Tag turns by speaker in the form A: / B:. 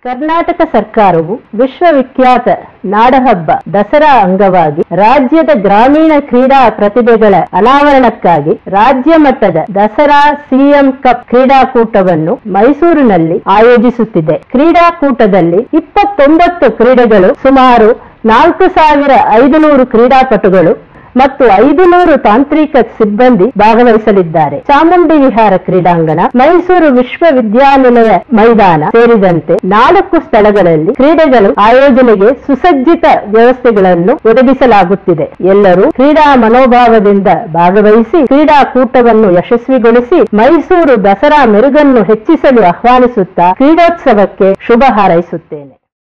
A: ಕರ್ನಾಟಕ ಸರ್ಕಾರವು ವಿಶ್ವವಿಖ್ಯಾತ ನಾಡಹಬ್ಬ ದಸರಾ ಅಂಗವಾಗಿ ರಾಜ್ಯದ ಗ್ರಾಮೀಣ ಕ್ರೀಡಾ ಪ್ರತಿಭೆಗಳ ಅನಾವರಣಕ್ಕಾಗಿ ರಾಜ್ಯ ಮಟ್ಟದ ದಸರಾ ಸಿಎಂ ಕಪ್ ಕ್ರೀಡಾಕೂಟವನ್ನು ಮೈಸೂರಿನಲ್ಲಿ ಆಯೋಜಿಸುತ್ತಿದೆ ಕ್ರೀಡಾಕೂಟದಲ್ಲಿ ಇಪ್ಪತ್ತೊಂಬತ್ತು ಕ್ರೀಡೆಗಳು ಸುಮಾರು ನಾಲ್ಕು ಸಾವಿರ ಐದುನೂರು ಕ್ರೀಡಾಪಟುಗಳು ಮತ್ತು ಐದು ನೂರು ತಾಂತ್ರಿಕ ಸಿಬ್ಬಂದಿ ಭಾಗವಹಿಸಲಿದ್ದಾರೆ ಚಾಮುಂಡಿ ವಿಹಾರ ಕ್ರೀಡಾಂಗಣ ಮೈಸೂರು ವಿಶ್ವವಿದ್ಯಾನಿಲಯ ಮೈದಾನ ಸೇರಿದಂತೆ ನಾಲ್ಕು ಸ್ಥಳಗಳಲ್ಲಿ ಕ್ರೀಡೆಗಳು ಆಯೋಜನೆಗೆ ಸುಸಜ್ಜಿತ ವ್ಯವಸ್ಥೆಗಳನ್ನು ಒದಗಿಸಲಾಗುತ್ತಿದೆ ಎಲ್ಲರೂ ಕ್ರೀಡಾ ಮನೋಭಾವದಿಂದ ಭಾಗವಹಿಸಿ ಕ್ರೀಡಾಕೂಟವನ್ನು ಯಶಸ್ವಿಗೊಳಿಸಿ ಮೈಸೂರು ದಸರಾ ಮೆರುಗನ್ನು ಹೆಚ್ಚಿಸಲು ಆಹ್ವಾನಿಸುತ್ತಾ ಕ್ರೀಡೋತ್ಸವಕ್ಕೆ ಶುಭ ಹಾರೈಸುತ್ತೇನೆ